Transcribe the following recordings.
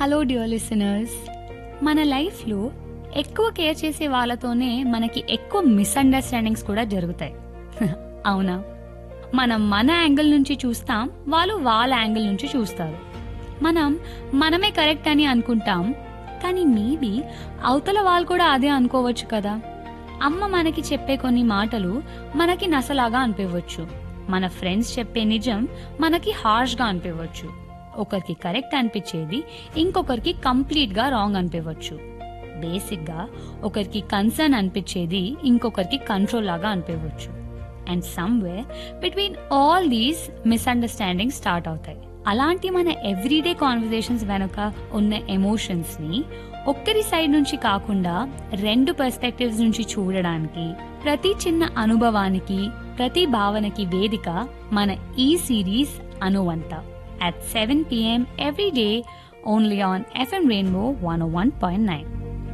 hello dear listeners మన లైఫ్లో ఎక్కువ కేర్ చేసే వాళ్ళతోనే మనకి ఎక్కువ మిస్అండర్స్టాండింగ్స్ కూడా జరుగుతాయి అవునా మనం మన యాంగిల్ నుంచి చూస్తాం వాళ్ళు వాళ్ళ యాంగిల్ నుంచి చూస్తారు మనం మనమే కరెక్ట్ అని అనుకుంటాం కానీ మేబీ అవతల వాళ్ళు కూడా అదే అనుకోవచ్చు కదా అమ్మ మనకి చెప్పే కొన్ని మాటలు మనకి నసలాగా అనిపించవచ్చు మన ఫ్రెండ్స్ చెప్పే నిజం మనకి హార్ష్గా అనిపించవచ్చు ఒకరికి కరెక్ట్ అనిపించేది ఇంకొకరికి కంప్లీట్గా రాంగ్ అనిపించవచ్చు బేసిక్గా ఒకరికి కన్సర్న్ అనిపించేది ఇంకొకరికి కంట్రోల్ లాగా అనిపించవచ్చు and somewhere between all these misunderstanding start అవుతాయి అలాంటి మన ఎవ్రీడే కాన్వర్జేషన్స్ వెనుక ఉన్న ఎమోషన్స్ ని ఒక్కరి సైడ్ నుంచి కాకుండా రెండు పర్స్పెక్టివ్స్ నుంచి చూడడానికి ప్రతి చిన్న అనుభవానికి ప్రతి భావనకి వేదిక మన ఈ సిరీస్ అనువంత at seven PM every day only on FM rainbow one one point nine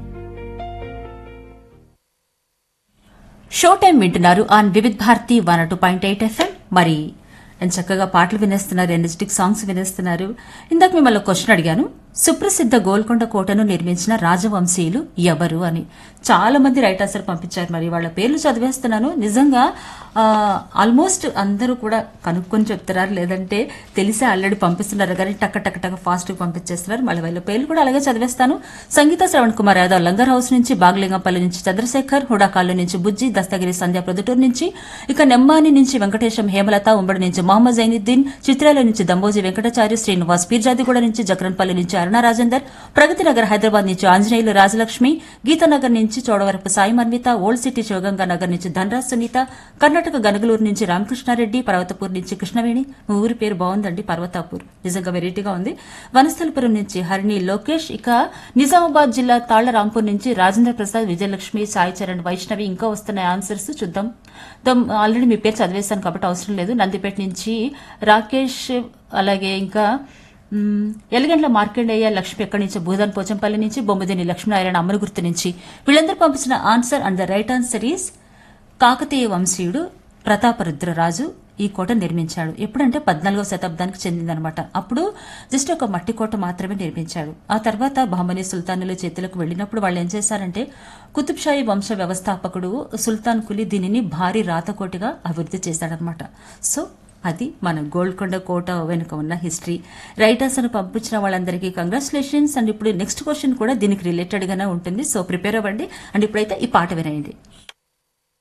show time వింటున్నారు on Vividh Bharati one two point eight FM మరి ఎంత చక్కగా పాటలు వినేస్తున్నారు ఎనర్జెటిక్ సాంగ్స్ వినేస్తున్నారు ఇందాక మిమ్మల్ని క్వశ్చన్ అడిగాను సుప్రసిద్ధ గోల్కొండ కోటను నిర్మించిన రాజవంశీయులు ఎవరు అని చాలా మంది రైట్ ఆన్సర్ పంపించారు మరి వాళ్ళ పేర్లు చదివేస్తున్నాను నిజంగా ఆల్మోస్ట్ అందరూ కూడా కనుక్కొని చెప్తున్నారు లేదంటే తెలిసే ఆల్రెడీ పంపిస్తున్నారు కానీ టక్క టక్క టక్క ఫాస్ట్ పంపించేస్తున్నారు మళ్ళీ వాళ్ళ పేర్లు కూడా అలాగే చదివేస్తాను సంగీత శ్రవణ్ కుమార్ యాదవ్ లంగర్ హౌస్ నుంచి బాగలింగంపల్లి నుంచి చంద్రశేఖర్ హుడాకాళ్ళు నుంచి బుజ్జి దస్తగిరి సంధ్య ప్రొద్దుటూరు నుంచి ఇక నెమ్మాని నుంచి వెంకటేశం హేమలత ఉమ్మడి నుంచి మహమ్మద్ జైనుద్దీన్ చిత్రాల నుంచి దంబోజీ వెంకటాచార్య శ్రీనివాస్ పీర్జాదిగూడ నుంచి జక్రన్పల్లి నుంచి అరుణ రాజేందర్ ప్రగతి నగర్ హైదరాబాద్ నుంచి ఆంజనేయులు రాజలక్ష్మి గీతానగర్ నుంచి చోడవరపు సాయి మన్విత ఓల్డ్ సిటీ శివగంగా నగర్ నుంచి ధనరాజ్ సునీత కర్ణాటక గనగలూరు నుంచి రామకృష్ణారెడ్డి పర్వతపూర్ నుంచి కృష్ణవేణి మీ ఊరి పేరు బాగుందండి పర్వతాపూర్ నిజంగా వెరైటీగా ఉంది వనస్థలపురం నుంచి హరిణి లోకేష్ ఇక నిజామాబాద్ జిల్లా తాళ్ల రాంపూర్ నుంచి రాజేంద్ర ప్రసాద్ విజయలక్ష్మి సాయి చరణ్ వైష్ణవి ఇంకా వస్తున్న ఆన్సర్స్ చూద్దాం దమ్ ఆల్రెడీ మీ పేరు చదివేశాను కాబట్టి అవసరం లేదు నందిపేట నుంచి రాకేష్ అలాగే ఇంకా మ్మ్, ఎలగండ్ల మార్కండేయ లక్ష్మి ఎక్కడి నుంచి భూదాన్ పోచంపల్లి నుంచి బొమ్మదిని లక్ష్మీనారాయణ అమరగుర్తు నుంచి వీళ్ళందరూ పంపించిన answer and the right answer is Kakatiya వంశీయుడు ప్రతాపరుద్రరాజు ఈ కోట నిర్మించాడు ఎప్పుడంటే పద్నాలుగవ శతాబ్దానికి చెందిందనమాట అప్పుడు జస్ట్ ఒక మట్టి కోట మాత్రమే నిర్మించాడు ఆ తర్వాత బహమనీ సుల్తానుల చేతులకు వెళ్ళినప్పుడు వాళ్ళు ఏం చేశారంటే కుతుబ్షాహీ వంశ వ్యవస్థాపకుడు సుల్తాన్ కులీ దీనిని భారీ రాతకోటిగా అభివృద్ధి చేశాడనమాట సో అది మన గోల్కొండ కోట వెనుక ఉన్న హిస్టరీ రైటర్స్ అని పంపించిన వాళ్ళందరికీ కంగ్రాచులేషన్స్ అండ్ ఇప్పుడు నెక్స్ట్ క్వశ్చన్ కూడా దీనికి రిలేటెడ్ గానే ఉంటుంది సో ప్రిపేర్ అవ్వండి అండ్ ఇప్పుడైతే ఈ పాట వినేయండి